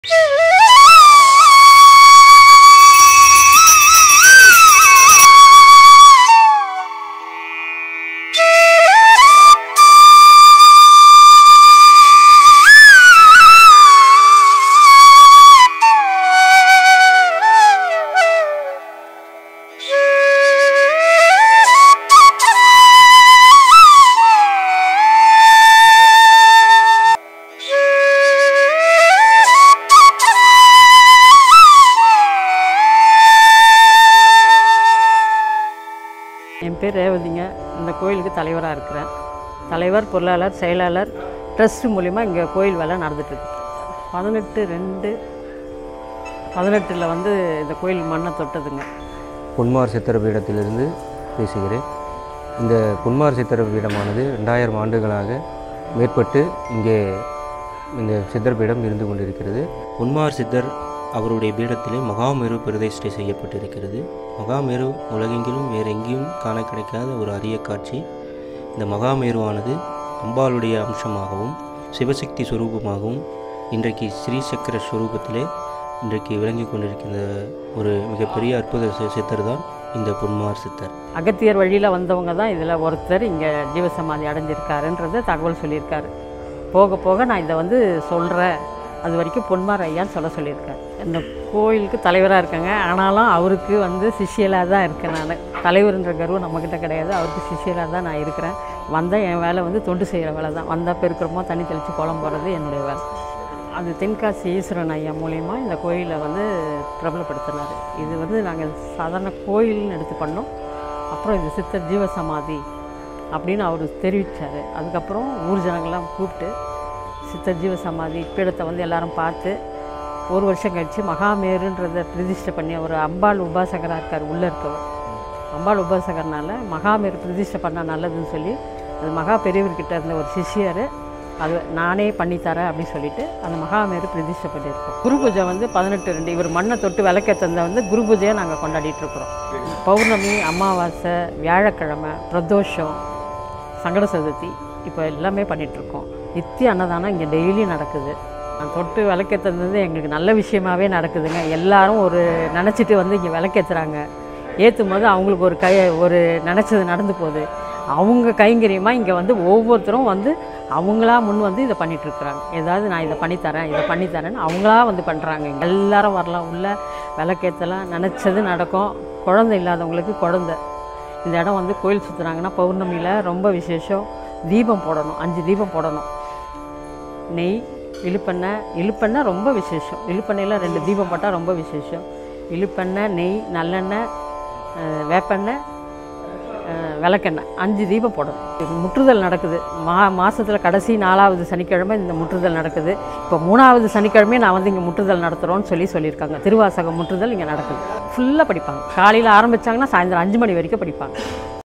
என் பேர் ரேவதிங்க இந்த கோயிலுக்கு தலைவராக இருக்கிறேன் தலைவர் பொருளாளர் செயலாளர் ட்ரஸ்ட் மூலிமா இங்கே கோயில் வேலை நடந்துட்டுருக்கு பதினெட்டு ரெண்டு பதினெட்டில் வந்து இந்த கோயில் மண்ணை தொட்டதுங்க பொன்மார் சித்திர பீடத்திலிருந்து பேசுகிறேன் இந்த பொன்மார் சித்திர பீடமானது ரெண்டாயிரம் ஆண்டுகளாக மேற்பட்டு இங்கே இந்த சித்தர் பீடம் இருந்து கொண்டிருக்கிறது பொன்மார் சித்தர் அவருடைய பீடத்திலே மகாமேரு பிரதிஷ்டை செய்யப்பட்டிருக்கிறது மகாமேரு உலகெங்கிலும் வேறு எங்கேயும் காண கிடைக்காத ஒரு அரிய காட்சி இந்த மகாமேருவானது அம்பாளுடைய அம்சமாகவும் சிவசக்தி ஸ்வரூபமாகவும் இன்றைக்கு ஸ்ரீ சக்கர ஸ்வரூபத்திலே இன்றைக்கு விளங்கி கொண்டிருக்கின்ற ஒரு மிகப்பெரிய அற்புத சி- சித்தர் தான் இந்த பொன்மார் சித்தர் அகத்தியர் வழியில் வந்தவங்க தான் இதில் ஒருத்தர் இங்கே ஜீவசமாதி அடைஞ்சிருக்காருன்றத தகவல் சொல்லியிருக்காரு போக போக நான் இதை வந்து சொல்கிறேன் அது வரைக்கும் பொன்மார் ஐயான்னு சொல்ல சொல்லியிருக்காரு இந்த கோயிலுக்கு தலைவராக இருக்கேங்க ஆனாலும் அவருக்கு வந்து சிஷியலாக தான் இருக்கேன் நான் தலைவர்ன்ற கர்வம் நம்மக்கிட்ட கிடையாது அவருக்கு சிஷியலாக தான் நான் இருக்கிறேன் வந்தால் என் வேலை வந்து தொண்டு செய்கிற வேலை தான் வந்தால் பெருக்கிறோமோ தண்ணி தெளித்து குளம் போடுறது என்னுடைய வேலை அது தென்காசி ஈஸ்வரன் ஐயா மூலயமா இந்த கோயிலை வந்து பிரபலப்படுத்தினார் இது வந்து நாங்கள் சாதாரண கோயில்னு எடுத்து பண்ணோம் அப்புறம் இது சித்தர் ஜீவசமாதி அப்படின்னு அவர் தெரிவித்தார் அதுக்கப்புறம் ஊர் ஜனங்கள்லாம் கூப்பிட்டு சித்தர் ஜீவசமாதி பீடத்தை வந்து எல்லாரும் பார்த்து ஒரு வருஷம் கழித்து மகாமேருன்றதை பிரதிஷ்டை பண்ணி அவர் அம்பாள் உபாசகராக இருக்கார் உள்ளே இருக்கவர் அம்பாள் உபாசகர்னால மகாமேரு பிரதிஷ்டை பண்ணால் நல்லதுன்னு சொல்லி அது மகா பெரியவர்கிட்ட இருந்த ஒரு சிஷ்யர் அது நானே பண்ணித்தரேன் அப்படின்னு சொல்லிட்டு அந்த மகாமேரு பிரதிஷ்டை பண்ணியிருக்கோம் குரு பூஜை வந்து பதினெட்டு ரெண்டு இவர் மண்ணை தொட்டு விளக்கேற்றந்த வந்து குரு பூஜையை நாங்கள் கொண்டாடிட்டு இருக்கிறோம் பௌர்ணமி அமாவாசை வியாழக்கிழமை பிரதோஷம் சங்கட சதுர்த்தி இப்போ எல்லாமே பண்ணிகிட்ருக்கோம் நித்திய அன்னதானம் இங்கே டெய்லி நடக்குது நான் தொட்டு விளக்கேற்றுறது எங்களுக்கு நல்ல விஷயமாவே நடக்குதுங்க எல்லாரும் ஒரு நினச்சிட்டு வந்து இங்கே விளக்கேற்றுறாங்க ஏற்றும் போது அவங்களுக்கு ஒரு கை ஒரு நினச்சது நடந்து போகுது அவங்க கைங்கரியமாக இங்கே வந்து ஒவ்வொருத்தரும் வந்து அவங்களா முன் வந்து இதை பண்ணிகிட்ருக்குறாங்க ஏதாவது நான் இதை பண்ணித்தரேன் இதை பண்ணித்தரேன்னு அவங்களா வந்து பண்ணுறாங்க எல்லாரும் வரலாம் உள்ள விளக்கேற்றலாம் நினச்சது நடக்கும் குழந்தை இல்லாதவங்களுக்கு குழந்தை இந்த இடம் வந்து கோயில் சுற்றுறாங்கன்னா பௌர்ணமியில் ரொம்ப விசேஷம் தீபம் போடணும் அஞ்சு தீபம் போடணும் நெய் இழுப்பெண்ணெய் இழுப்பெண்ணெய் ரொம்ப விசேஷம் இழுப்பெண்ணெயில் ரெண்டு தீபம் போட்டால் ரொம்ப விசேஷம் இழுப்பெண்ணெய் நெய் நல்லெண்ணெய் அஹ், வேப்பெண்ணெய் அஹ், விளக்கெண்ணெய் அஞ்சு தீபம் போடணும் இது முற்றுதல் நடக்குது மா மாதத்தில் கடைசி நாலாவது சனிக்கிழமை இந்த முற்றுதல் நடக்குது இப்போ மூணாவது சனிக்கிழமை நான் வந்து இங்கே முற்றுதல் நடத்துகிறோன்னு சொல்லி சொல்லியிருக்காங்க திருவாசகம் முற்றுதல் இங்கே நடக்குது ஃபுல்லாக படிப்பாங்க காலையில் ஆரம்பித்தாங்கன்னா சாயந்தரம் அஞ்சு மணி வரைக்கும் படிப்பாங்க